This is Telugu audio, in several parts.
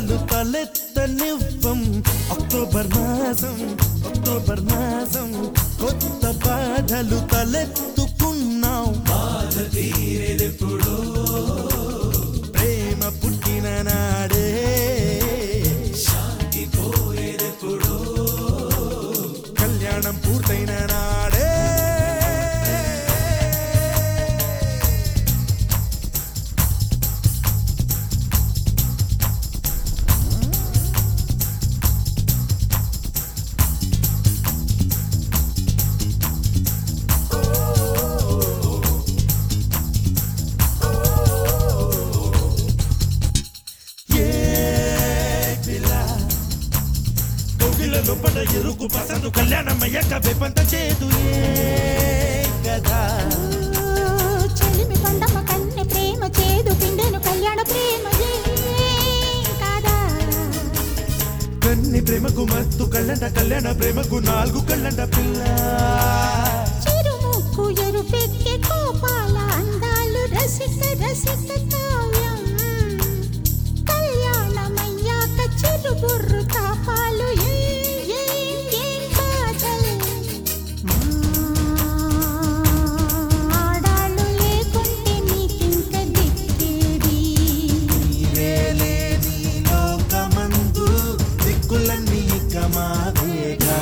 బాధలు తలెత్తనివ్వం అక్టోబర్ మాసం అక్టోబర్ మాసం కొత్త బాధలు తలెత్తుకున్నాం బాధ తీరేదెప్పుడో ప్రేమ పుట్టిన నాడే శాంతి పోయేదెప్పుడో కళ్యాణం పూర్తయిన నాడే ఏ పిల్ల కోకిలలో పడ ఎరుకు పసందు కళ్యాణం అయ్యాక వెపంత చేదు ఏ కదా చెలిమి పండమ్మ కన్నె ప్రేమ చేదు పిండెను కళ్యాణ ప్రేమ ఏం కాదా కన్ని ప్రేమకు మత్తు కళ్ళంట కళ్యాణ ప్రేమకు నాలుగు కళ్ళంట పిల్ల చిరుముక్కు ఎరుపెక్కే కోపాల అందాలు రసిక రసిక కావ్యం కళ్యాణమయ్యాక చిరుబుర్రు తాపాలు ఏం ఏం ఏం కాజల్ ఆడాళ్ళు లేకుంటే నీకింక దిక్కేది నీవేలే నీ లోకమందు దిక్కులన్నీ ఇక మావేగా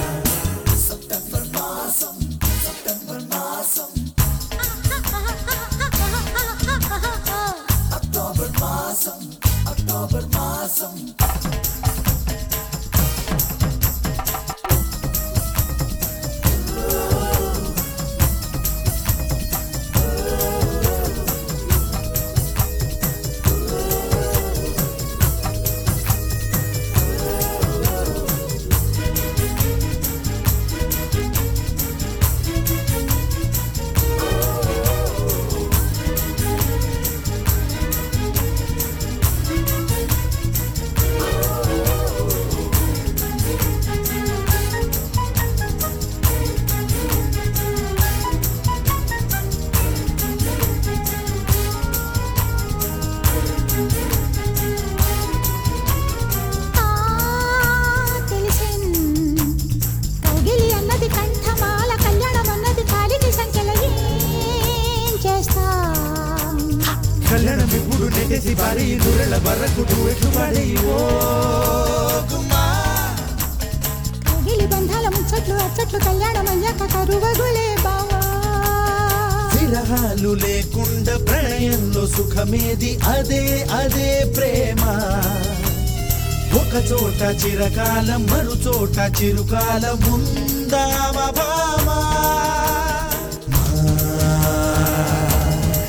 ఆ తెలిసిన్ కౌగిలి అన్నది కంఠమాల కళ్యాణం అన్నది కాలికి సంఖ్యల ఏం చేస్తాం కళ్యాణం ఇప్పుడు నెట్టేసి భారీ దూరెళ్ళ బర్రకు ఎట్లు పడే ఓ గుమ్మా కౌగిలి బంధాల ముచ్చట్లు అచ్చట్లు కళ్యాణం అయ్యాక కరువగులే బావా విరహాలు లేకుండా ప్రణయంలో సుఖమేది అదే అదే ప్రేమ ఒక చోట చిరకాలం మరు చోట చిరుకాలం ఉందామ భామా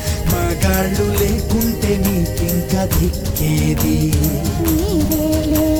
మగాళ్ళు లేకుంటే నీకింక దిక్కేది నీవేలే